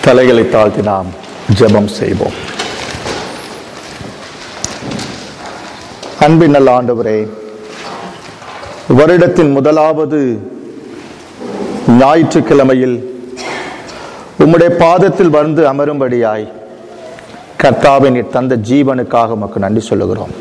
தலைகளை தாழ்த்தி நாம் ஜெபம் செய்வோம் அன்பின் நல்ல ஆண்டவரே வருடத்தின் முதலாவது ஞாயிற்றுக்கிழமையில் உம்முடைய பாதத்தில் வந்து அமரும்படியாய் கர்த்தாவின் நீர் தந்த ஜீவனுக்காக உமக்கு நன்றி சொல்லுகிறோம்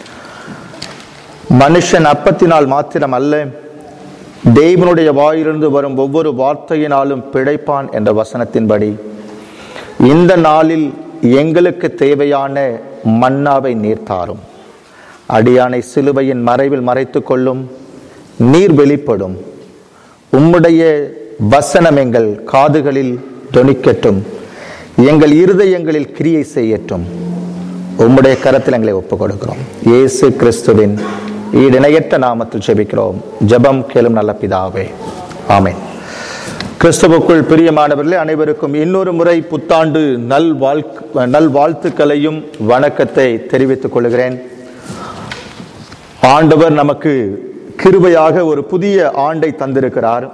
மனுஷன் அப்பத்தினால் மாத்திரம் அல்ல தேவனுடைய வாயிலிருந்து வரும் ஒவ்வொரு வார்த்தையினாலும் பிழைப்பான் என்ற வசனத்தின்படி இந்த நாளில் எங்களுக்கு தேவையான மன்னாவை நீர் தாரும் அடியானை சிலுவையின் மறைவில் மறைத்துக் கொள்ளும் நீர் வெளிப்படும் உம்முடைய வசனம் எங்கள் காதுகளில் தொனிக்கட்டும் எங்கள் இருதயங்களில் கிரியை செய்யட்டும் உம்முடைய கரத்தில் எங்களை ஒப்புக் கொடுக்கிறோம் இயேசு கிறிஸ்துவின் ஈடிணையற்ற நாமத்தில் ஜெபிக்கிறோம் ஜெபம் கேளும் நல்ல பிதாவே ஆமென் கிறிஸ்துவுக்குள் பிரியமானவர்களே அனைவருக்கும் இன்னொரு முறை புத்தாண்டு நல் வாழ்க் நல் வாழ்த்துக்களையும் வணக்கத்தை தெரிவித்துக் கொள்கிறேன் ஆண்டவர் நமக்கு கிருபையாக ஒரு புதிய ஆண்டை தந்திருக்கிறார்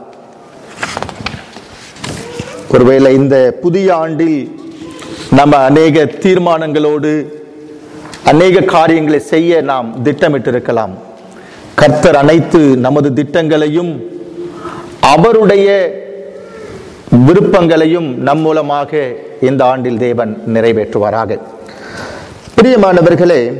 ஒருவேளை இந்த புதிய ஆண்டில் நம்ம அநேக தீர்மானங்களோடு அநேக காரியங்களை செய்ய நாம் திட்டமிட்டிருக்கலாம் கர்த்தர் அனைத்து நமது திட்டங்களையும் அவருடைய விருப்பங்களையும் நம் மூலமாக இந்த ஆண்டில் தேவன் நிறைவேற்றுவாராக பிரியமானவர்களே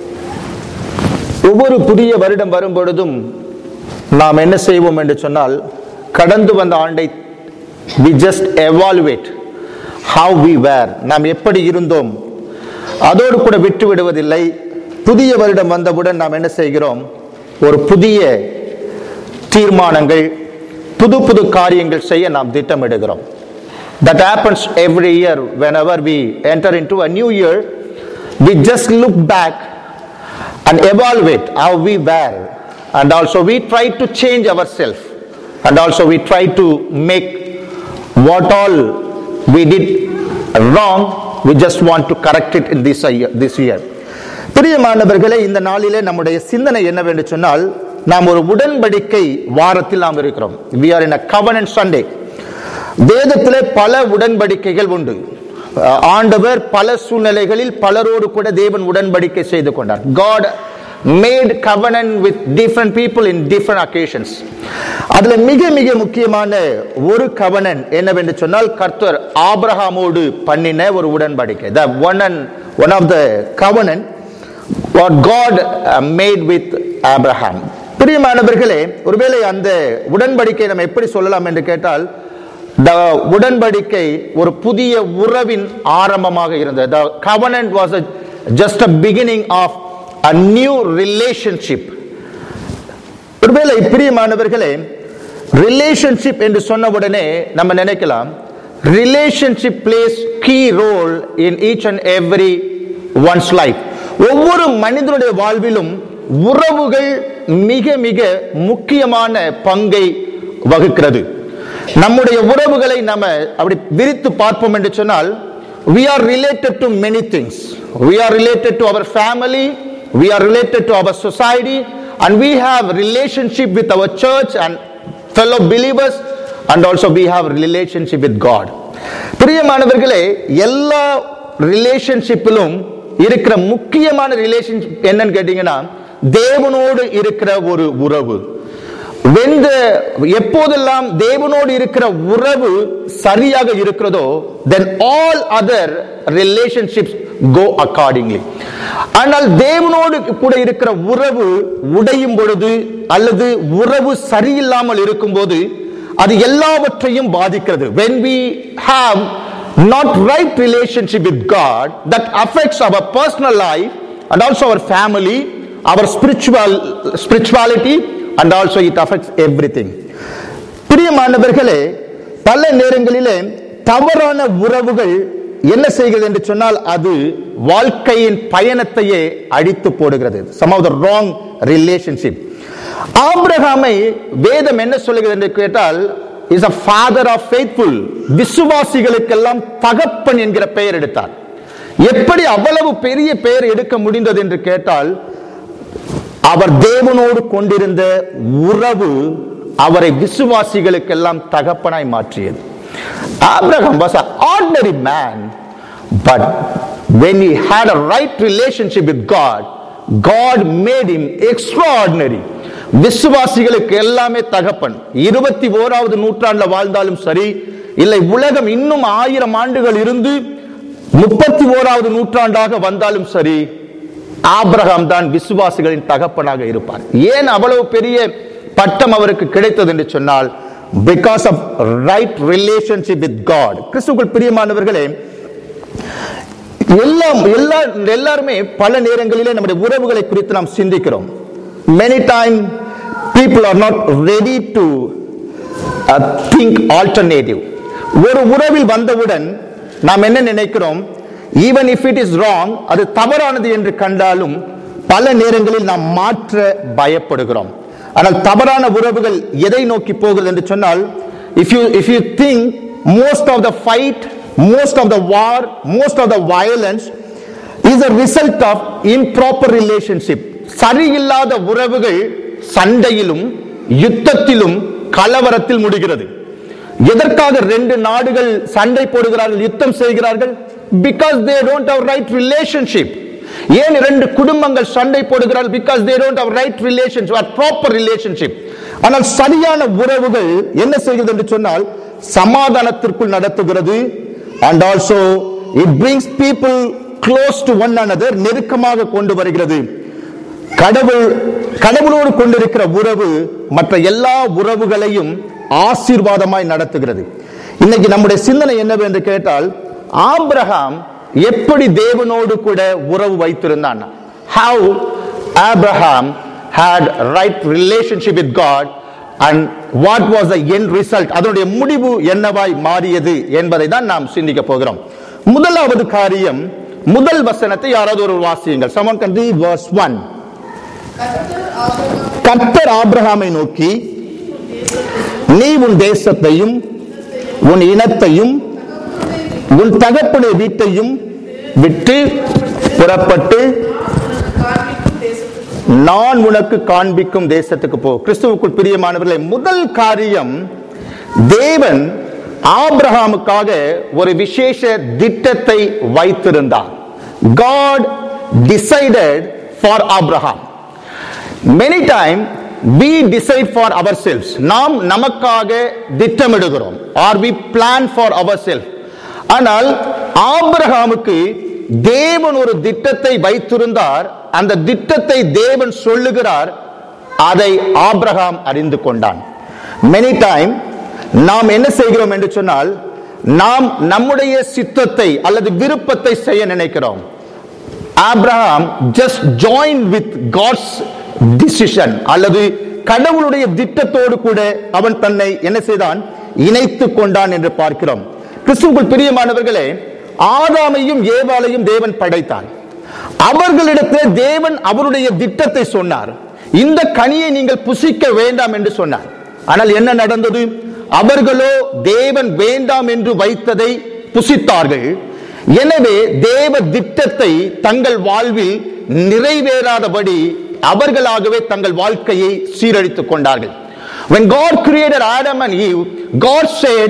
ஒவ்வொரு புதிய வருடம் வரும் பொழுதும் நாம் என்ன செய்வோம் என்று சொன்னால் கடந்து வந்த ஆண்டை we just evaluate how we were நாம் எப்படி இருந்தோம் அதோடு கூட விட்டு விடுவதில்லை புதிய வருடம் வந்தவுடன் நாம் என்ன செய்கிறோம் ஒரு புதிய தீர்மானங்கள் புது புது காரியங்கள் செய்ய நாம் திட்டமிடுகிறோம் that happens every year whenever we enter into a new year we just look back and evaluate how we were and also we try to change ourselves and also we try to make what all we did wrong we just want to correct it in this year this year பிரியமானவர்களே இந்த நாளிலே நம்முடைய சிந்தனை என்னவென்று சொன்னால் நாம் ஒரு உடன்படிக்கை வாரத்தில் நாம் இருக்கிறோம் we are in a covenant sunday வேதத்திலே பல உடன்படிக்கைகள் உண்டு அஹ் ஆண்டவர் பல சூழ்நிலைகளில் பலரோடு கூட தேவன் உடன்படிக்கை செய்து கொண்டார் God made covenant with different people in different occasions அதுல மிக மிக முக்கியமான ஒரு கவனன் என்னவென்று சொன்னால் கர்த்தர் ஆபிரகாமோடு பண்ணின ஒரு உடன்படிக்கை the one and one of the covenant what God uh, made with Abraham பிரியமானவர்களே ஒருவேளை அந்த உடன்படிக்கை நம்ம எப்படி சொல்லலாம் என்று கேட்டால் the உடன்படிக்கை ஒரு புதிய உறவின் ஆரம்பமாக இருந்தது the covenant was a, just a beginning of a new relationship ஒருவேளை பிரியமானவர்களே ரிலேஷன்ஷிப் என்று சொன்ன உடனே நம்ம நினைக்கலாம் relationship plays key role in each and every one's life ஒவ்வொரு மனிதனுடைய வாழ்விலும் உறவுகள் மிக மிக முக்கியமான பங்கை வகுக்கிறது நம்முடைய உறவுகளை நம்ம அப்படி விரித்து பார்ப்போம் என்று சொன்னால் we are related to many things we are related to our family we are related to our society and we have relationship with our church and fellow believers and also we have relationship with god பிரியமானவர்களே எல்லா ரிலேஷன்ஷிப்பிலும் இருக்கிற முக்கியமான relationship என்னன்னு கேட்டீங்கன்னா தேவனோடு இருக்கிற ஒரு உறவு when the எப்போதெல்லாம் தேவனோடு இருக்கிற உறவு சரியாக இருக்கிறதோ then all other relationships go accordingly ஆனால் தேவனோடு கூட இருக்கிற உறவு உடையும் பொழுது அல்லது உறவு சரியில்லாமல் இருக்கும்போது அது எல்லாவற்றையும் பாதிக்கிறது when we have not right relationship with god that affects our personal life and also our family our spiritual spirituality and also it affects everything பிரியமானவர்களே பல நேரங்களிலே தவறான உறவுகள் என்ன செய்கிறது என்று சொன்னால் அது வாழ்க்கையின் பயணத்தையே அடித்து போடுகிறது some of the wrong relationship ஆபிரகாமை வேதம் என்ன சொல்லுகிறது என்று கேட்டால் is a father of faithful விசுவாசிகளுக்கெல்லாம் தகப்பன் என்கிற பெயர் எடுத்தார் எப்படி அவ்வளவு பெரிய பெயர் எடுக்க முடிந்தது என்று கேட்டால் அவர் தேவனோடு கொண்டிருந்த உறவு அவரை விசுவாசிகளுக்கெல்லாம் தகப்பனாய் மாற்றியது Abraham was an ordinary man, but when he had a right relationship with God, God made him extraordinary. விசுவாசிகளுக்கு எல்லாமே தகப்பன் இருபத்தி ஓராவது நூற்றாண்டுல வாழ்ந்தாலும் சரி இல்லை உலகம் இன்னும் ஆயிரம் ஆண்டுகள் இருந்து முப்பத்தி ஓராவது நூற்றாண்டாக வந்தாலும் சரி ஆபிரகாம் தான் விசுவாசிகளின் தகப்பனாக இருப்பார் ஏன் அவ்வளவு பெரிய பட்டம் அவருக்கு கிடைத்தது என்று சொன்னால் because of right relationship with God கிறிஸ்துக்குள் பிரியமானவர்களே எல்லாம் எல்லா எல்லாருமே பல நேரங்களிலே நம்முடைய உறவுகளை குறித்து நாம் சிந்திக்கிறோம் many time people are not ready to think alternative ஒரு உறவில் வந்தவுடன் நாம் என்ன நினைக்கிறோம் even if it is wrong அது தவறானது என்று கண்டாலும் பல நேரங்களில் நாம் மாற்ற பயப்படுகிறோம் ஆனால் தவறான உறவுகள் எதை நோக்கி போகிறது என்று சொன்னால் if you if you think most of the fight most of the war most of the violence is a result of improper relationship சரியில்லாத உறவுகள் சண்டையிலும் யுத்தத்திலும் கலவரத்தில் முடிகிறது எதற்காக ரெண்டு நாடுகள் சண்டை போடுகிறார்கள் யுத்தம் செய்கிறார்கள் because they don't have right relationship ஏன் இரண்டு குடும்பங்கள் சண்டை போடுகிறார்கள் because they don't have right relationship or proper relationship ஆனால் சரியான உறவுகள் என்ன செய்கிறது என்று சொன்னால் சமாதானத்திற்குள் நடத்துகிறது and also it brings people close to one another நெருக்கமாக கொண்டு வருகிறது கடவுள் கடவுளோடு கொண்டிருக்கிற உறவு மற்ற எல்லா உறவுகளையும் ஆசீர்வாதமாய் நடத்துகிறது இன்னைக்கு நம்முடைய சிந்தனை என்னவென்று கேட்டால் ஆபிரகாம் எப்படி தேவனோடு கூட உறவு வைத்திருந்தான் how Abraham had right relationship with God and what was the end result அதனுடைய முடிவு என்னவாய் மாறியது என்பதை தான் நாம் சிந்திக்க போகிறோம் முதலாவது காரியம் முதல் வசனத்தை யாராவது ஒரு வாசியுங்கள் someone can read verse 1 கர்த்தர் ஆபிரகாமை நோக்கி நீ உன் தேசத்தையும் உன் இனத்தையும் உன் தகப்பனுடைய வீட்டையும் விட்டு புறப்பட்டு நான் உனக்கு காண்பிக்கும் தேசத்துக்கு போ கிறிஸ்துவுக்குள் பிரியமானவர்களே முதல் காரியம் தேவன் ஆபிரகாமுக்காக ஒரு விசேஷ திட்டத்தை வைத்திருந்தார் God decided for Abraham many time we decide for ourselves நாம் நமக்காக திட்டமிடுகிறோம் or we plan for ourselves ஆனால் ஆபிரகாமுக்கு தேவன் ஒரு திட்டத்தை வைத்திருந்தார் அந்த திட்டத்தை தேவன் சொல்லுகிறார் அதை ஆபிரகாம் அறிந்து கொண்டான் மெனி டைம் நாம் என்ன செய்கிறோம் என்று சொன்னால் நாம் நம்முடைய சித்தத்தை அல்லது விருப்பத்தை செய்ய நினைக்கிறோம் Abraham just join with God's decision அல்லது கடவுளுடைய திட்டத்தோடு கூட அவன் தன்னை என்ன செய்தான் இணைத்து கொண்டான் என்று பார்க்கிறோம் கிறிஸ்துவுக்குள் பிரியமானவர்களே ஆதாமையும் ஏவாளையும் தேவன் படைத்தான் அவர்களிடத்தில் தேவன் அவருடைய திட்டத்தை சொன்னார் இந்த கனியை நீங்கள் புசிக்க வேண்டாம் என்று சொன்னார் ஆனால் என்ன நடந்தது அவர்களோ தேவன் வேண்டாம் என்று வைத்ததை புசித்தார்கள் எனவே தேவ திட்டத்தை தங்கள் வாழ்வில் நிறைவேறாதபடி அவர்களாகவே தங்கள் வாழ்க்கையை சீரழித்துக் கொண்டார்கள் when god created adam and eve god said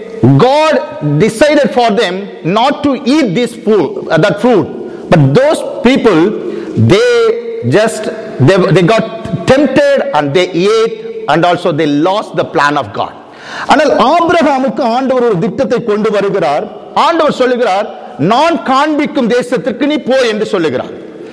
god decided for them not to eat this food uh, that fruit but those people they just they, they got tempted and they ate and also they lost the plan of god ஆனால் ஆபிரகாமுக்கு ஆண்டவர் ஒரு திட்டத்தை கொண்டு வருகிறார் ஆண்டவர் சொல்லுகிறார் நான் காண்பிக்கும் தேசத்திற்கு நீ போ என்று சொல்லுகிறார்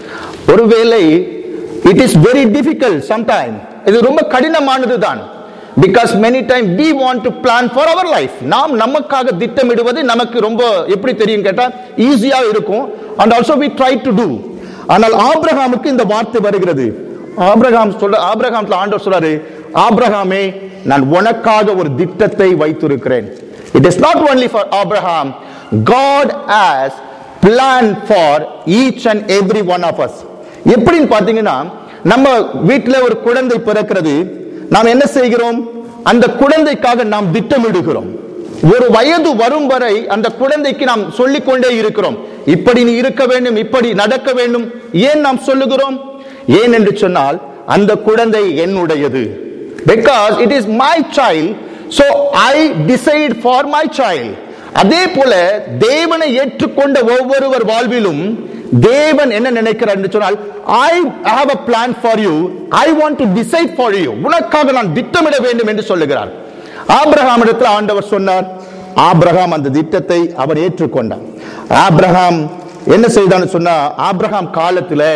ஒருவேளை it is very difficult sometime இது ரொம்ப கடினமானது தான் because many time we want to plan for our life நாம் நமக்காக திட்டமிடுவது நமக்கு ரொம்ப எப்படி தெரியும் கேட்டா ஈஸியா இருக்கும் and also we try to do ஆனால் ஆபிரகாமுக்கு இந்த வார்த்தை வருகிறது ஆபிரகாம் சொல்ற ஆபிரகாம்ல ஆண்டவர் சொல்றாரு ஆபிரகாமே நான் உனக்காக ஒரு திட்டத்தை வைத்திருக்கிறேன் it is not only for Abraham God has plan for each and every one of us எப்படின்னு பாத்தீங்கன்னா நம்ம வீட்டில் ஒரு குழந்தை பிறக்கிறது நாம் என்ன செய்கிறோம் அந்த குழந்தைக்காக நாம் திட்டமிடுகிறோம் ஒரு வயது வரும் வரை அந்த குழந்தைக்கு நாம் சொல்லிக் கொண்டே இருக்கிறோம் இப்படி நீ இருக்க வேண்டும் இப்படி நடக்க வேண்டும் ஏன் நாம் சொல்லுகிறோம் ஏன் என்று சொன்னால் அந்த குழந்தை என்னுடையது because it is my child so i decide for my child அதே போல தேவனை ஏற்றுக்கொண்ட ஒவ்வொருவர் வாழ்விலும் தேவன் என்ன நினைக்கிறார் என்று சொன்னால் I have a plan for you i want to decide for you உனக்காக நான் திட்டமிட வேண்டும் என்று சொல்லுகிறார் ஆபிரகாம் இடத்தில் ஆண்டவர் சொன்னார் ஆபிரகாம் அந்த திட்டத்தை அவர் ஏற்றுக்கொண்டார் ஆபிரகாம் என்ன செய்தான்னு சொன்னா ஆபிரகாம் காலத்துல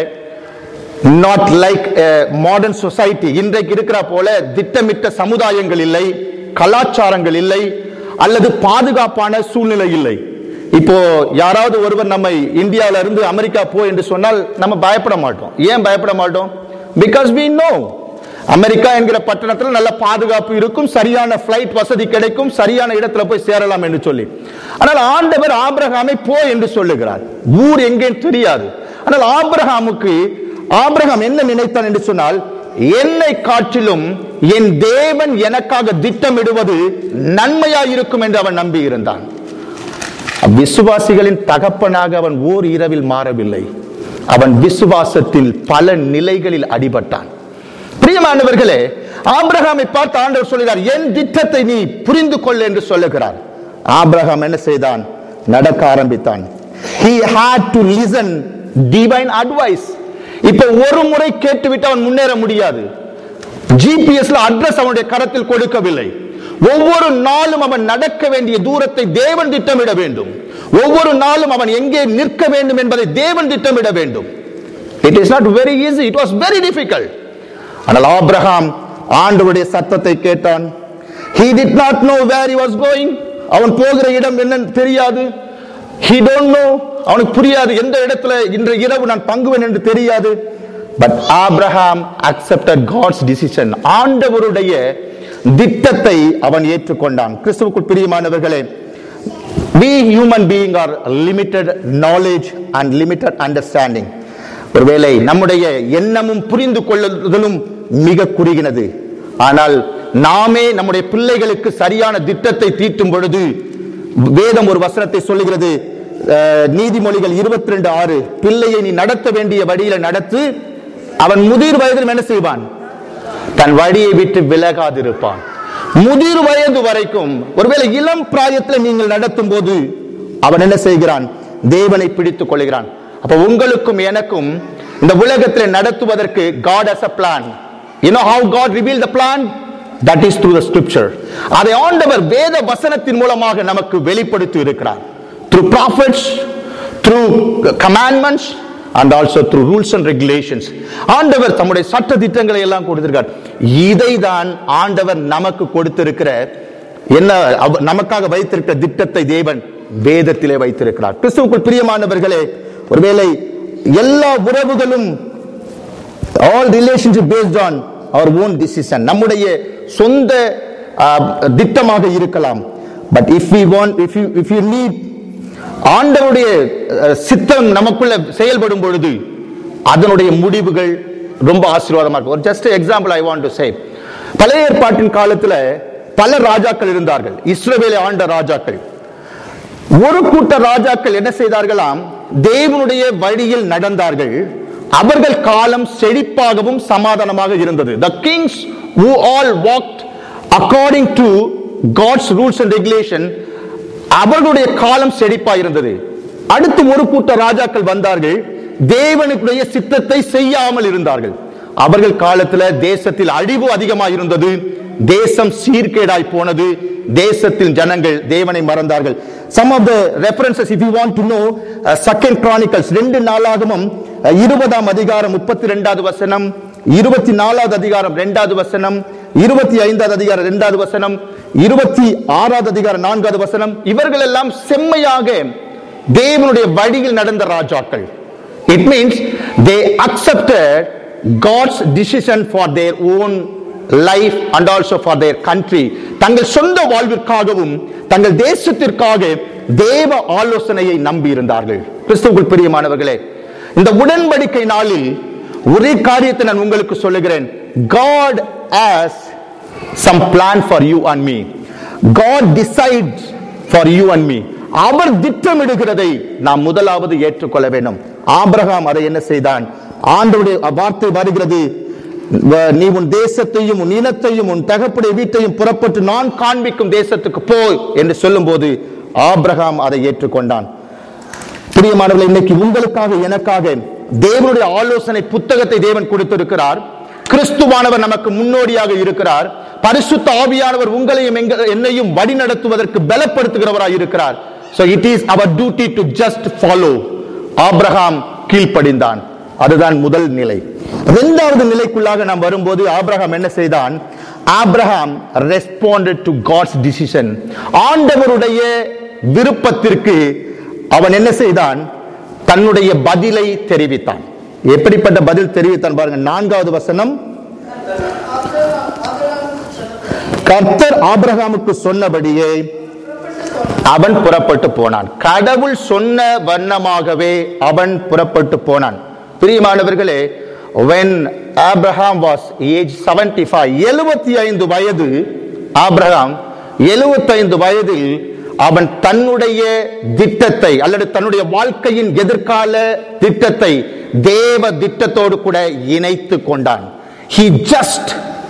நாட் லைக் மாடர்ன் சொசைட்டி இன்றைக்கு இருக்கிற போல திட்டமிட்ட சமுதாயங்கள் இல்லை கலாச்சாரங்கள் இல்லை அல்லது பாதுகாப்பான சூழ்நிலை இல்லை இப்போ யாராவது ஒருவர் நம்மை இந்தியாவில இருந்து அமெரிக்கா போ என்று சொன்னால் நம்ம பயப்பட மாட்டோம் ஏன் பயப்பட மாட்டோம் பிகாஸ் we know அமெரிக்கா என்கிற பட்டணத்தில் நல்ல பாதுகாப்பு இருக்கும் சரியான பிளைட் வசதி கிடைக்கும் சரியான இடத்துல போய் சேரலாம் என்று சொல்லி ஆனால் ஆண்டவர் ஆபிரகாமை போ என்று சொல்லுகிறார் ஊர் எங்கே தெரியாது ஆனால் ஆபிரகாமுக்கு ஆபிரகாம் என்ன நினைத்தான் என்று சொன்னால் என்னை காட்டிலும் என் தேவன் எனக்காக திட்டமிடுவது நன்மையா இருக்கும் என்று அவன் நம்பி இருந்தான் விசுவாசிகளின் தகப்பனாக அவன் ஓர் இரவில் மாறவில்லை அவன் விசுவாசத்தில் பல நிலைகளில் அடிபட்டான் பிரியமானவர்களே ஆபிரகாமை பார்த்து ஆண்டவர் சொல்கிறார் என் திட்டத்தை நீ புரிந்து கொள் என்று சொல்லுகிறார் ஆபிரகாம் என்ன செய்தான் நடக்க ஆரம்பித்தான் he had to listen divine advice இப்ப ஒரு முறை கேட்டுவிட்டு அவன் முன்னேற முடியாது ஜிபிஎஸ்ல அட்ரஸ் அவனுடைய கரத்தில் கொடுக்கவில்லை ஒவ்வொரு நாளும் அவன் நடக்க வேண்டிய தூரத்தை தேவன் திட்டமிட வேண்டும் ஒவ்வொரு நாளும் அவன் எங்கே நிற்க வேண்டும் என்பதை தேவன் திட்டமிட வேண்டும் it is not very easy it was very difficult ஆனால் ஆபிரகாம் ஆண்டவருடைய சத்தத்தை கேட்டான் he did not know where he was going அவன் போகிற இடம் என்னன்னு தெரியாது he don't know அவனுக்கு புரியாது எந்த இடத்துல இன்று இரவு நான் பங்குவேன் என்று தெரியாது but Abraham accepted God's decision ஆண்டவருடைய திட்டத்தை அவன் ஏற்றுக்கொண்டான் கிறிஸ்துவுக்குள் பிரியமானவர்களே we human being are limited knowledge and limited understanding ஒருவேளை நம்முடைய எண்ணமும் புரிந்து கொள்ளுதலும் மிக குறுகினது ஆனால் நாமே நம்முடைய பிள்ளைகளுக்கு சரியான திட்டத்தை தீட்டும் பொழுது வேதம் ஒரு வசனத்தை சொல்லுகிறது அஹ், நீதிமொழிகள் இருபத்தி ரெண்டு ஆறு பிள்ளையை நீ நடத்த வேண்டிய வழியில நடத்து அவன் முதிர் வயதில் என்ன செய்வான் தன் வழியை விட்டு விலகாதிருப்பான் முதிர் வயது வரைக்கும் ஒருவேளை இளம் பிராயத்தில் நீங்கள் நடத்தும் போது அவன் என்ன செய்கிறான் தேவனை பிடித்துக் கொள்கிறான் அப்ப உங்களுக்கும் எனக்கும் இந்த உலகத்தில் நடத்துவதற்கு God as a plan you know how god revealed the plan that is through the scripture அதை ஆண்டவர் வேத வசனத்தின் மூலமாக நமக்கு வெளிப்படுத்தி இருக்கிறார் through prophets through commandments and also through rules and regulations ஆண்டவர் தம்முடைய சட்ட திட்டங்களை எல்லாம் கொடுத்திருக்கார் இதை தான் ஆண்டவர் நமக்கு கொடுத்திருக்கிற என்ன அவ- நமக்காக வைத்திருக்கிற திட்டத்தை தேவன் வேதத்திலே வைத்திருக்கிறார் கிறிஸ்துவுக்குள் பிரியமானவர்களே ஒருவேளை எல்லா உறவுகளும் all relationship based on our own decision நம்முடைய சொந்த ஆஹ், திட்டமாக இருக்கலாம் but if we want if you if you need ஆண்டவருடைய அஹ், சித்தம் நமக்குள்ள செயல்படும் பொழுது அதனுடைய முடிவுகள் ரொம்ப ஆசீர்வாதமா இருக்கும் ஒரு just example I want to say பழைய ஏற்பாட்டின் காலத்துல பல ராஜாக்கள் இருந்தார்கள் இஸ்ரவேலை ஆண்ட ராஜாக்கள் ஒரு கூட்ட ராஜாக்கள் என்ன செய்தார்களாம் தேவனுடைய வழியில் நடந்தார்கள் அவர்கள் காலம் செழிப்பாகவும் சமாதானமாக இருந்தது the kings who all walked according to god's rules and regulation அவர்களுடைய காலம் செழிப்பா இருந்தது அடுத்து ஒரு கூட்ட ராஜாக்கள் வந்தார்கள் தேவனுடைய சித்தத்தை செய்யாமல் இருந்தார்கள் அவர்கள் காலத்துல தேசத்தில் அழிவு அதிகமாக இருந்தது தேசம் சீர்கேடாய் போனது தேசத்தில் ஜனங்கள் தேவனை மறந்தார்கள் some of the references if you want to know uh, second chronicles ரெண்டு நாளாகமும் uh, இருபதாம் அதிகாரம் முப்பத்தி ரெண்டாவது வசனம் இருபத்தி நாலாவது அதிகாரம் ரெண்டாவது வசனம் இருபத்தி ஐந்தாவது அதிகாரம் ரெண்டாவது வசனம் இருபத்தி ஆறாவது அதிகாரம் நான்காவது வசனம் இவர்கள் எல்லாம் செம்மையாக தேவனுடைய வழியில் நடந்த ராஜாக்கள் it means they accepted god's decision for their own life and also for their country தங்கள் சொந்த வாழ்விற்காகவும் தங்கள் தேசத்திற்காக தேவ ஆலோசனையை நம்பி இருந்தார்கள் கிறிஸ்துவுக்குள் பிரியமானவர்களே இந்த உடன்படிக்கை நாளில் ஒரே காரியத்தை நான் உங்களுக்கு சொல்லுகிறேன் God has some plan for you and me God decides for you and me அவர் திட்டமிடுகிறதை நாம் முதலாவது ஏற்றுக்கொள்ள வேண்டும் ஆபிரகாம் அதை என்ன செய்தான் ஆண்டவருடைய வார்த்தை வருகிறது வ- நீ உன் தேசத்தையும் உன் இனத்தையும் உன் தகப்படைய வீட்டையும் புறப்பட்டு நான் காண்பிக்கும் தேசத்துக்கு போ என்று சொல்லும்போது ஆபிரகாம் அதை ஏற்றுக்கொண்டான் பிரியமானவர்களே இன்னைக்கு உங்களுக்காக எனக்காக தேவனுடைய ஆலோசனை புத்தகத்தை தேவன் கொடுத்திருக்கிறார் கிறிஸ்துவானவர் நமக்கு முன்னோடியாக இருக்கிறார் பரிசுத்த ஆவியானவர் உங்களையும் எங்க- என்னையும் வழி நடத்துவதற்கு பலப்படுத்துகிறவராய் இருக்கிறார் so it is our duty to just follow Abraham கீழ்ப்படிந்தான் அதுதான் முதல் நிலை இரண்டாவது நிலைக்குள்ளாக நாம் வரும்போது ஆபிரகாம் என்ன செய்தான் Abraham responded to God's decision ஆண்டவருடைய விருப்பத்திற்கு அவன் என்ன செய்தான் தன்னுடைய பதிலை தெரிவித்தான் எப்படிப்பட்ட பதில் தெரிவித்தான் பாருங்க நான்காவது வசனம் கர்த்தர் ஆபிரகாமுக்கு சொன்னபடியே அவன் புறப்பட்டு போனான் கடவுள் சொன்ன வண்ணமாகவே அவன் புறப்பட்டு போனான் பிரியமானவர்களே when abraham was age 75 75 வயது ஆபிரகாம் 75 வயதில் அவன் தன்னுடைய திட்டத்தை அல்லது தன்னுடைய வாழ்க்கையின் எதிர்கால திட்டத்தை தேவ திட்டத்தோடு கூட இணைத்து கொண்டான் he just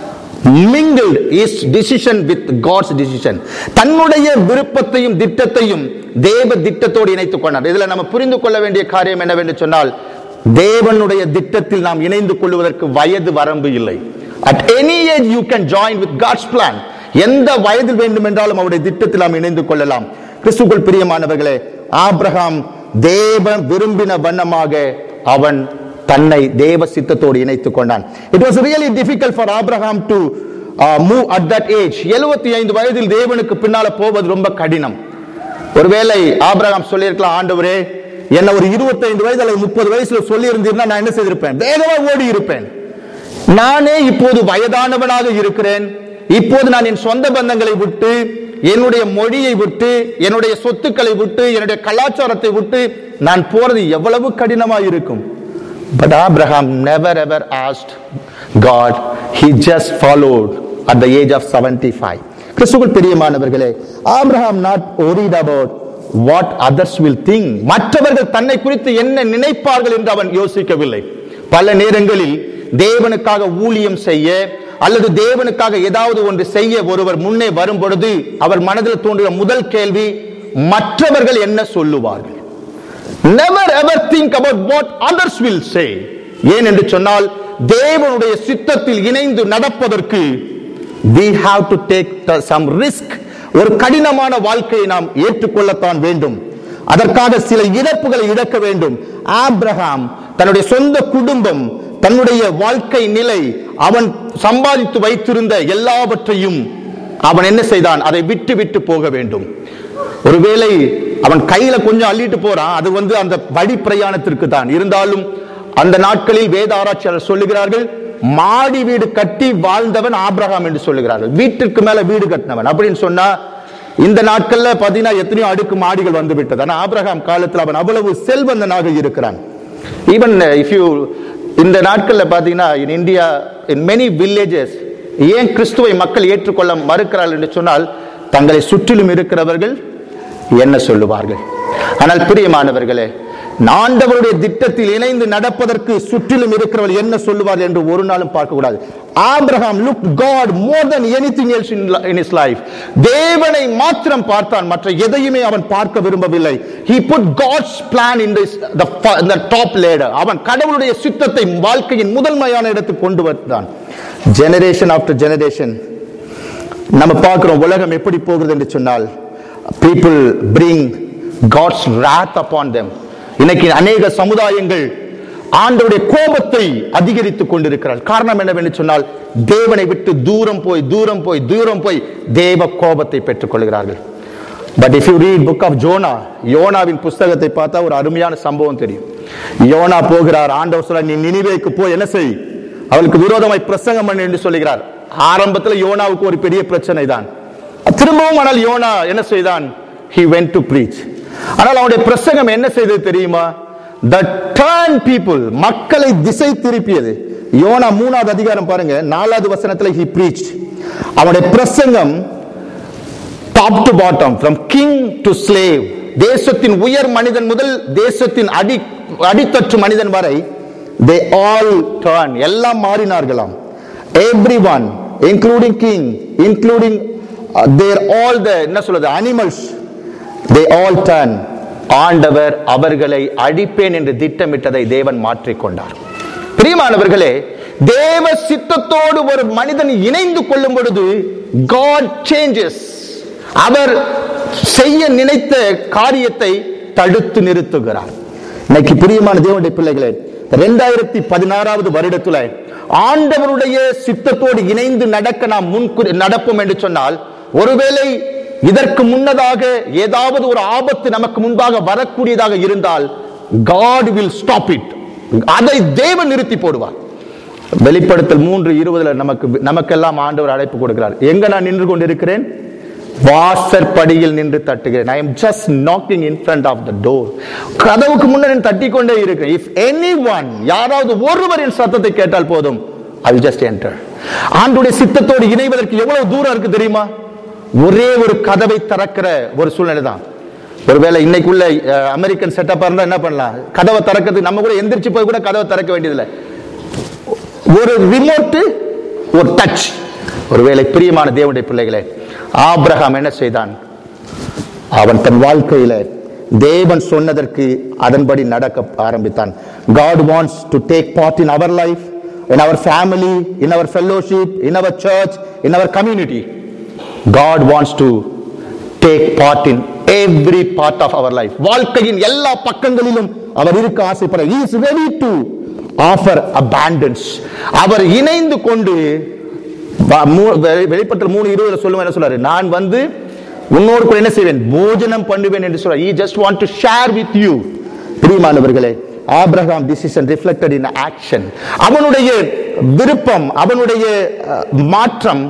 mingled his decision with God's decision தன்னுடைய விருப்பத்தையும் திட்டத்தையும் தேவ திட்டத்தோடு இணைத்துக் கொண்டார் இதுல நம்ம புரிந்து கொள்ள வேண்டிய காரியம் என்னவென்று சொன்னால் தேவனுடைய திட்டத்தில் நாம் இணைந்து கொள்வதற்கு வயது வரம்பு இல்லை at any age you can join with God's plan எந்த வயதில் வேண்டுமென்றாலும் அவருடைய திட்டத்தில் நாம் இணைந்து கொள்ளலாம் கிறிஸ்துக்குள் பிரியமானவர்களே ஆபிரகாம் தேவன் விரும்பின வண்ணமாக அவன் தன்னை தேவ சித்தத்தோடு இணைத்துக் கொண்டான் it was really difficult for Abraham to move at that age 75 ஐந்து வயதில் தேவனுக்கு பின்னால போவது ரொம்ப கடினம் ஒருவேளை ஆபிரகாம் சொல்லியிருக்கலாம் ஆண்டவரே என்ன ஒரு 25 வயது அல்லது முப்பது வயசுல சொல்லி இருந்தீர்னா நான் என்ன செய்திருப்பேன் வேகமா ஓடி இருப்பேன் நானே இப்போது வயதானவனாக இருக்கிறேன் இப்போது நான் என் சொந்த பந்தங்களை விட்டு என்னுடைய மொழியை விட்டு என்னுடைய சொத்துக்களை விட்டு என்னுடைய கலாச்சாரத்தை விட்டு நான் போறது எவ்வளவு கடினமாக இருக்கும் but Abraham never ever asked God he just followed at the age of 75 கிறிஸ்துவுக்குள் பிரியமானவர்களே Abraham not worried about what others will think மற்றவர்கள் தன்னை குறித்து என்ன நினைப்பார்கள் என்று அவன் யோசிக்கவில்லை பல நேரங்களில் தேவனுக்காக ஊழியம் செய்ய அல்லது தேவனுக்காக ஏதாவது ஒன்று செய்ய ஒருவர் முன்னே வரும் பொழுது அவர் மனதில் தோன்றுகிற முதல் கேள்வி மற்றவர்கள் என்ன சொல்லுவார்கள் never ever think about what others will say ஏன் என்று சொன்னால் தேவனுடைய சித்தத்தில் இணைந்து நடப்பதற்கு we have to take the- some risk ஒரு கடினமான வாழ்க்கையை நாம் ஏற்றுக்கொள்ளத்தான் வேண்டும் அதற்காக சில இழப்புகளை இழக்க வேண்டும் ஆப்ரஹாம் தன்னுடைய சொந்த குடும்பம் தன்னுடைய வாழ்க்கை நிலை அவன் சம்பாதித்து வைத்திருந்த எல்லாவற்றையும் அவன் என்ன செய்தான் அதை விட்டு விட்டு போக வேண்டும் ஒருவேளை அவன் கையில கொஞ்சம் அள்ளிட்டு போறான் அது வந்து அந்த வழி பிரயாணத்திற்கு தான் இருந்தாலும் அந்த நாட்களில் வேத ஆராய்ச்சியாளர் சொல்லுகிறார்கள் மாடி வீடு கட்டி வாழ்ந்தவன் ஆபிரகாம் என்று சொல்லுகிறார்கள் வீட்டிற்கு மேல வீடு கட்டினவன் அப்படின்னு சொன்னா இந்த நாட்கள்ல பாத்தீங்கன்னா எத்தனையோ அடுக்கு மாடிகள் வந்து விட்டது ஆனா ஆபிரகாம் காலத்தில் அவன் அவ்வளவு செல்வந்தனாக இருக்கிறான் ஈவன் இஃப் யூ இந்த நாட்கள்ல பாத்தீங்கன்னா in India in many villages ஏன் கிறிஸ்துவை மக்கள் ஏற்றுக்கொள்ள மறுக்கிறார்கள் என்று சொன்னால் தங்களை சுற்றிலும் இருக்கிறவர்கள் என்ன சொல்லுவார்கள் ஆனால் பிரியமானவர்களே ஆண்டவருடைய திட்டத்தில் இணைந்து நடப்பதற்கு சுற்றிலும் இருக்கிறவர்கள் என்ன சொல்லுவார்கள் என்று ஒரு நாளும் பார்க்க கூடாது Abraham look God more than anything else in in his life தேவனை மாத்திரம் பார்த்தான் மற்ற எதையுமே அவன் பார்க்க விரும்பவில்லை he put god's plan in this the fa- in the top ladder அவன் கடவுளுடைய சித்தத்தை வாழ்க்கையின் முதன்மையான இடத்துக்கு கொண்டு வந்தான் ஜெனரேஷன் ஆஃப்டர் ஜெனரேஷன் நம்ம பார்க்கிறோம் உலகம் எப்படி போகிறது என்று சொன்னால் people bring god's wrath upon them இன்னைக்கு அநேக சமுதாயங்கள் ஆண்டவருடைய கோபத்தை அதிகரித்துக் கொண்டிருக்கிறார் காரணம் என்னவென்று சொன்னால் தேவனை விட்டு தூரம் போய் தூரம் போய் தூரம் போய் தேவ கோபத்தை பெற்றுக் கொள்கிறார்கள் but if you read book of Jonah யோனாவின் புஸ்தகத்தை பார்த்தா ஒரு அருமையான சம்பவம் தெரியும் யோனா போகிறார் ஆண்டவர் சொல்ல நீ நினிவேக்கு போய் என்ன செய் அவளுக்கு விரோதமாய் பிரசங்கம் பண்ணு என்று சொல்லுகிறார் ஆரம்பத்துல யோனாவுக்கு ஒரு பெரிய பிரச்சனை தான் திரும்பவும் ஆனால் யோனா என்ன செய்தான் he went to preach ஆனால் அவனுடைய பிரசங்கம் என்ன செய்தது தெரியுமா the turn people மக்களை திசை திருப்பியது யோனா மூணாவது அதிகாரம் பாருங்க நாலாவது வசனத்துல he preached அவனுடைய பிரசங்கம் top to bottom from king to slave தேசத்தின் உயர் மனிதன் முதல் தேசத்தின் அடி அடித்தட்டு மனிதன் வரை தே ஆல் டர்ன் எல்லாம் மாறினார்களாம் everyone including king including uh, their all the என்ன சொல்றது animals they all turn ஆண்டவர் அவர்களை அழிப்பேன் என்று திட்டமிட்டதை தேவன் மாற்றிக்கொண்டார் பிரியமானவர்களே தேவ சித்தத்தோடு ஒரு மனிதன் இணைந்து கொள்ளும் பொழுது God changes அவர் செய்ய நினைத்த காரியத்தை தடுத்து நிறுத்துகிறார் இன்னைக்கு பிரியமான தேவனுடைய பிள்ளைகளே ரெண்டாயிரத்தி பதினாறாவது வருடத்துல ஆண்டவருடைய சித்தத்தோடு இணைந்து நடக்க நாம் முன்குறி நடப்போம் என்று சொன்னால் ஒருவேளை இதற்கு முன்னதாக ஏதாவது ஒரு ஆபத்து நமக்கு முன்பாக வரக்கூடியதாக இருந்தால் God will stop it அதை தேவன் நிறுத்தி போடுவார் வெளிப்படுத்தல் மூன்று இருபதுல நமக்கு நமக்கெல்லாம் ஆண்டவர் அழைப்பு கொடுக்கிறார் எங்க நான் நின்று கொண்டிருக்கிறேன் வாசற்படியில் நின்று தட்டுகிறேன் I am just knocking in front of the door கதவுக்கு முன்னாடி தட்டி கொண்டே இருக்கிறேன் இஃப் எனி ஒன் யாராவது ஒருவரின் சத்தத்தை கேட்டால் போதும் ஐ ஜஸ்ட் என்டர் ஆண்டுடைய சித்தத்தோடு இணைவதற்கு எவ்வளவு தூரம் இருக்கு தெரியுமா ஒரே ஒரு கதவை திறக்கிற ஒரு சூழ்நிலை தான் ஒருவேளை இன்னைக்குள்ள அஹ், அமெரிக்கன் செட்டப்பா இருந்தா என்ன பண்ணலாம் கதவை திறக்கிறதுக்கு நம்ம கூட எந்திரிச்சு போய் கூட கதவை திறக்க வேண்டியதில்லை ஒரு ரிமோட் ஒரு டச் ஒருவேளை பிரியமான தேவனுடைய பிள்ளைகளே ஆபிரகாம் என்ன செய்தான் அவன் தன் வாழ்க்கையில தேவன் சொன்னதற்கு அதன்படி நடக்க ஆரம்பித்தான் God wants to take part in our life in our family in our fellowship in our church in our community God wants to take part in every part of our life வாழ்க்கையின் எல்லா பக்கங்களிலும் அவர் இருக்க ஆசைப்பட he is ready to offer abundance அவர் இணைந்து கொண்டு வ- மூ- வெ- வெளிப்பட்டல் மூணு இருபதுல சொல்லுவேன் என்ன சொல்றாரு நான் வந்து உன்னோடு கூட என்ன செய்வேன் போஜனம் பண்ணுவேன் என்று சொல்றார் he just want to share with you பிரியமானவர்களே Abraham decision reflected in action அவனுடைய விருப்பம் அவனுடைய அஹ், மாற்றம்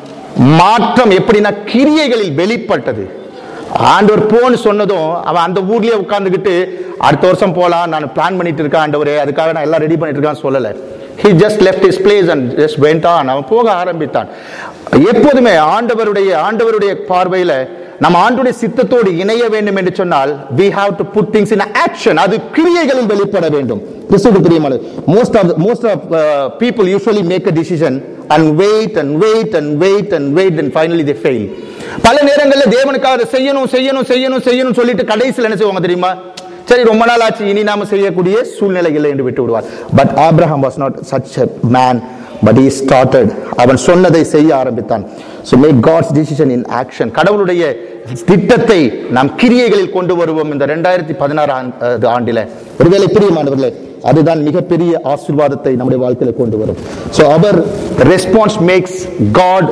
மாற்றம் எப்படின்னா கிரியைகளில் வெளிப்பட்டது ஆண்டவர் போன்னு சொன்னதும் அவன் அந்த ஊர்லயே உட்கார்ந்துகிட்டு அடுத்த வருஷம் போலாம் நான் பிளான் பண்ணிட்டு இருக்கேன் ஆண்டவரே அதுக்காக நான் எல்லாம் ரெடி பண்ணிட்டு இருக்கான்னு சொல்லல he just left his place and just went on அவன் போக ஆரம்பித்தான் எப்போதுமே ஆண்டவருடைய ஆண்டவருடைய பார்வையில நம்ம ஆண்டுடைய சித்தத்தோடு இணைய வேண்டும் என்று சொன்னால் we have to put things in action அது கிரியைகளில் வெளிப்பட வேண்டும் கிறிஸ்துவுக்கு பிரியமான most of the, most of uh, people usually make a decision and wait and wait and wait and wait and finally they fail பல நேரங்களில் தேவனுக்காக அதை செய்யணும் செய்யணும் செய்யணும் செய்யணும் சொல்லிட்டு கடைசியில் என்ன செய்வாங்க தெரியுமா சரி ரொம்ப நாள் ஆச்சு இனி நாம செய்யக்கூடிய சூழ்நிலை இல்லை என்று விட்டு விடுவார் but Abraham was not such a man but he started அவன் சொன்னதை செய்ய ஆரம்பித்தான் so make god's decision in action கடவுளுடைய திட்டத்தை நாம் கிரியைகளில் கொண்டு வருவோம் இந்த ரெண்டாயிரத்தி பதினாறு ஆண்டில ஒருவேளை பிரியமானவர்களே அதுதான் மிகப்பெரிய ஆசீர்வாதத்தை நம்முடைய வாழ்க்கையில கொண்டு வரும் so our response makes god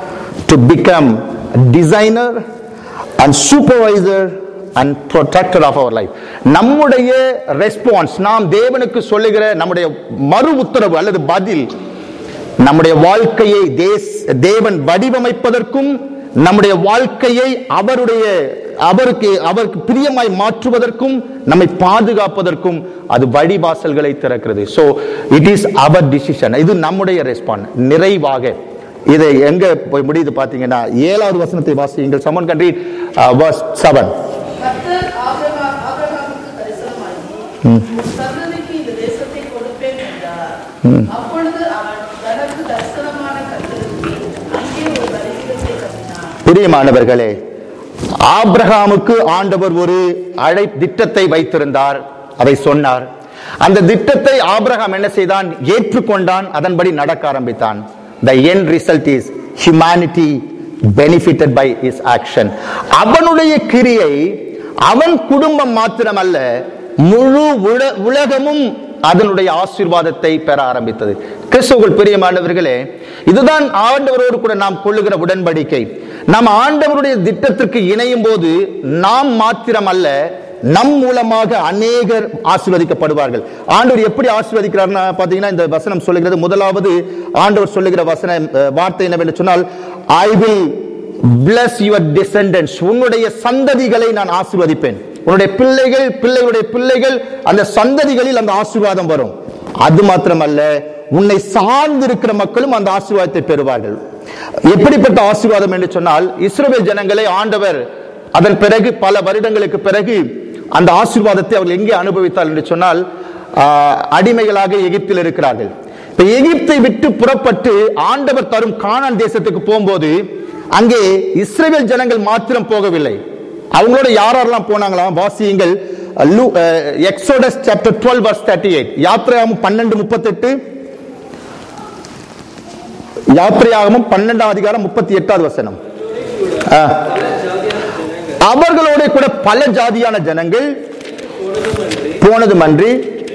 to become a designer and supervisor and protector of our life நம்முடைய ரெஸ்பான்ஸ் நாம் தேவனுக்கு சொல்லுகிற நம்முடைய மறு உத்தரவு அல்லது பதில் நம்முடைய வாழ்க்கையை தேஸ் தேவன் வடிவமைப்பதற்கும் நம்முடைய வாழ்க்கையை அவருடைய அவருக்கு அவருக்கு பிரியமாய் மாற்றுவதற்கும் நம்மை பாதுகாப்பதற்கும் அது வழிவாசல்களை திறக்கிறது so it is our decision இது நம்முடைய ரெஸ்பான்ஸ் நிறைவாக இதை எங்க போய் முடியுது பாத்தீங்கன்னா ஏழாவது வசனத்தை வாசியுங்கள் சமன் கண்ட்ரி வர்ஸ் செவன் கர்த்தர் ஆபிரகா- ஆபிரகாமுக்கு தரிசனமாகி, சந்ததிக்கு இந்த தேசத்தை கொடுப்பேன் என்றார். அப்பொழுது அவன் தனக்கு தரிசனமான கர்த்தருக்கு அங்கே ஒரு பலிபீடத்தை கட்டினான். பிரியமானவர்களே ஆபிரகாமுக்கு ஆண்டவர் ஒரு அழை திட்டத்தை வைத்திருந்தார் அதை சொன்னார் அந்த திட்டத்தை ஆபிரகாம் என்ன செய்தான் ஏற்றுக்கொண்டான் அதன்படி நடக்க ஆரம்பித்தான் the end result is humanity benefited by his action அவனுடைய கிரியை அவன் குடும்பம் மாத்திரமல்ல முழு உல- உலகமும் அதனுடைய ஆசீர்வாதத்தை பெற ஆரம்பித்தது கிறிஸ்துவுக்குள் பிரியமானவர்களே இதுதான் ஆண்டவரோடு கூட நாம் கொள்ளுகிற உடன்படிக்கை நாம் ஆண்டவருடைய திட்டத்திற்கு இணையும் போது நாம் மாத்திரமல்ல நம் மூலமாக அநேகர் ஆசீர்வதிக்கப்படுவார்கள் ஆண்டவர் எப்படி ஆசீர்வதிக்கிறார்னா பாத்தீங்கன்னா இந்த வசனம் சொல்லுகிறது முதலாவது ஆண்டவர் சொல்லுகிற வசன அஹ், வார்த்தை என்னவென்று சொன்னால் I will bless your descendants உன்னுடைய சந்ததிகளை நான் ஆசீர்வதிப்பேன் உன்னுடைய பிள்ளைகள் பிள்ளைகளுடைய பிள்ளைகள் அந்த சந்ததிகளில் அந்த ஆசீர்வாதம் வரும் அது மாத்திரமல்ல உன்னை சார்ந்து இருக்கிற மக்களும் அந்த ஆசீர்வாதத்தை பெறுவார்கள் எப்படிப்பட்ட ஆசீர்வாதம் என்று சொன்னால் இஸ்ரவேல் ஜனங்களை ஆண்டவர் அதன் பிறகு பல வருடங்களுக்கு பிறகு அந்த ஆசீர்வாதத்தை அவர்கள் எங்கே அனுபவித்தார் என்று சொன்னால் ஆஹ், அடிமைகளாக எகிப்தில் இருக்கிறார்கள் இப்ப எகிப்தை விட்டு புறப்பட்டு ஆண்டவர் தரும் கானான் தேசத்துக்கு போகும்போது அங்கே இஸ்ரேல் ஜனங்கள் மாத்திரம் போகவில்லை அவங்களோட யாரெல்லாம் போனாங்களாம் வாசியுங்கள் Exodus chapter twelve verse thirty eight யாத்திரையாகவும் பன்னெண்டு முப்பத்தெட்டு யாத்திரையாகமும் பன்னெண்டாம் அதிகாரம் முப்பத்தி எட்டாவது வசனம் ஆ. அவர்களோட கூட பல ஜாதியான ஜனங்கள் போனதுமன்றி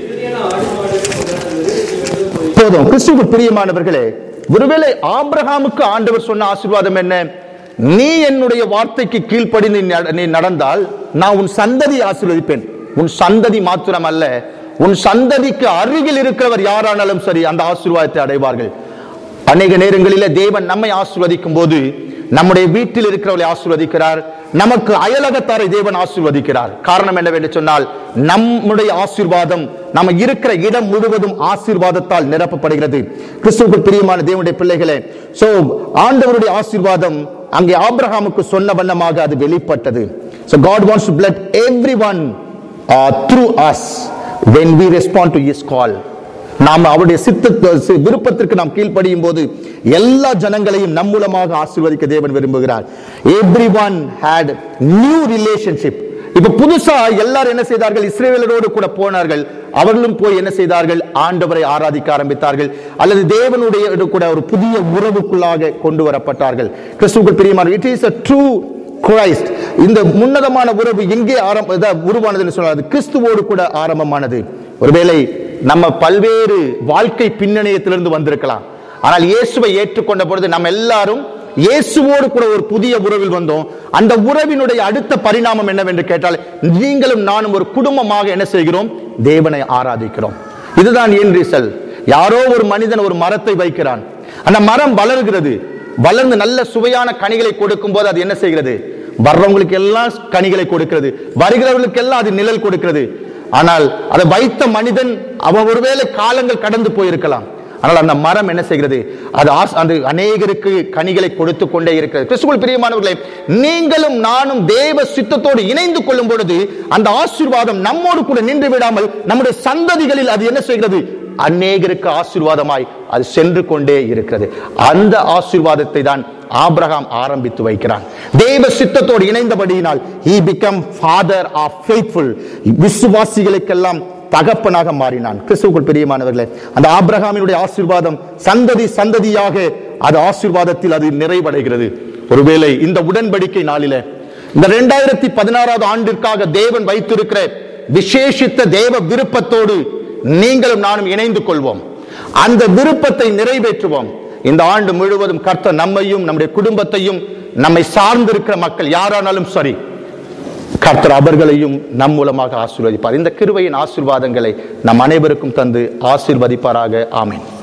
போதும் கிறிஸ்துவுக்கு பிரியமானவர்களே ஒருவேளை ஆபிரகாமுக்கு ஆண்டவர் சொன்ன ஆசீர்வாதம் என்ன நீ என்னுடைய வார்த்தைக்கு கீழ்ப்படி நீ நட- நீ நடந்தால் நான் உன் சந்ததி ஆசீர்வதிப்பேன் உன் சந்ததி மாத்திரம் அல்ல உன் சந்ததிக்கு அருகில் இருக்கிறவர் யாரானாலும் சரி அந்த ஆசீர்வாதத்தை அடைவார்கள் அநேக நேரங்களிலே தேவன் நம்மை ஆசீர்வதிக்கும் போது நம்முடைய வீட்டில் இருக்கிறவர்களை ஆசீர்வதிக்கிறார் நமக்கு அயலகத்தாரை தேவன் ஆசீர்வதிக்கிறார் காரணம் என்னவென்று சொன்னால் நம்முடைய ஆசீர்வாதம் நம்ம இருக்கிற இடம் முழுவதும் ஆசீர்வாதத்தால் நிரப்பப்படுகிறது கிறிஸ்துவுக்கு பிரியமான தேவனுடைய பிள்ளைகளே சோ ஆண்டவருடைய ஆசீர்வாதம் அங்கே ஆபிரகாமுக்கு சொன்ன வண்ணமாக அது வெளிப்பட்டது so god wants to bless everyone uh, through us when we respond to his call நாம் அவருடைய சித்த சி- விருப்பத்திற்கு நாம் கீழ்ப்படியும் போது எல்லா ஜனங்களையும் நம் மூலமாக ஆசீர்வதிக்க தேவன் விரும்புகிறார் every one had new relationship இப்ப புதுசா எல்லாரும் என்ன செய்தார்கள் இஸ்ரேலரோடு கூட போனார்கள் அவர்களும் போய் என்ன செய்தார்கள் ஆண்டவரை ஆராதிக்க ஆரம்பித்தார்கள் அல்லது தேவனுடைய இது கூட ஒரு புதிய உறவுக்குள்ளாக கொண்டு வரப்பட்டார்கள் கிறிஸ்துவுக்கு பிரியமான it is a true Christ இந்த முன்னதமான உறவு எங்கே ஆரம்ப இதா- உருவானதுன்னு சொல்லாது கிறிஸ்துவோடு கூட ஆரம்பமானது ஒருவேளை நம்ம பல்வேறு வாழ்க்கை பின்னணியத்திலிருந்து வந்திருக்கலாம் ஆனால் இயேசுவை ஏற்றுக்கொண்ட பொழுது நம்ம எல்லாரும் இயேசுவோடு கூட ஒரு புதிய உறவில் வந்தோம் அந்த உறவினுடைய அடுத்த பரிணாமம் என்னவென்று கேட்டால் நீங்களும் நானும் ஒரு குடும்பமாக என்ன செய்கிறோம் தேவனை ஆராதிக்கிறோம் இதுதான் ஏன் ரீசல் யாரோ ஒரு மனிதன் ஒரு மரத்தை வைக்கிறான் அந்த மரம் வளர்கிறது வளர்ந்து நல்ல சுவையான கனிகளை கொடுக்கும் போது அது என்ன செய்கிறது வர்றவங்களுக்கு எல்லாம் கனிகளை கொடுக்கிறது வருகிறவர்களுக்கு எல்லாம் அது நிழல் கொடுக்கிறது ஆனால் அதை வைத்த மனிதன் அவன் ஒருவேளை காலங்கள் கடந்து போயிருக்கலாம் ஆனால் அந்த மரம் என்ன செய்கிறது அது ஆஸ்- அந்த அநேகருக்கு கனிகளை கொடுத்து கொண்டே இருக்கிறது கிறிஸ்துவுக்குள் பிரியமானவர்களே நீங்களும் நானும் தேவ சித்தத்தோடு இணைந்து கொள்ளும் பொழுது அந்த ஆசீர்வாதம் நம்மோடு கூட நின்று விடாமல் நம்முடைய சந்ததிகளில் அது என்ன செய்கிறது அநேகருக்கு ஆசீர்வாதமாய் அது சென்று கொண்டே இருக்கிறது அந்த ஆசீர்வாதத்தை தான் ஆபிரகாம் ஆரம்பித்து வைக்கிறான் தேவ சித்தத்தோடு இணைந்தபடியினால் he become father of faithful விசுவாசிகளுக்கெல்லாம் தகப்பனாக மாறினான் கிறிஸ்துவுக்குள் பிரியமானவர்களே அந்த ஆபிரகாமினுடைய ஆசீர்வாதம் சந்ததி சந்ததியாக அது ஆசீர்வாதத்தில் அது நிறைவடைகிறது ஒருவேளை இந்த உடன்படிக்கை நாளிலே இந்த இரண்டாயிரத்தி பதினாறாவது ஆண்டிற்காக தேவன் வைத்திருக்கிற விசேஷித்த தேவ விருப்பத்தோடு நீங்களும் நானும் இணைந்து கொள்வோம் அந்த விருப்பத்தை நிறைவேற்றுவோம் இந்த ஆண்டு முழுவதும் கர்த்தர் நம்மையும் நம்முடைய குடும்பத்தையும் நம்மை சார்ந்திருக்கிற மக்கள் யாரானாலும் சரி கர்த்தர் அவர்களையும் நம் மூலமாக ஆசீர்வதிப்பார் இந்த கிருபையின் ஆசீர்வாதங்களை நம் அனைவருக்கும் தந்து ஆசீர்வதிப்பாராக ஆமென்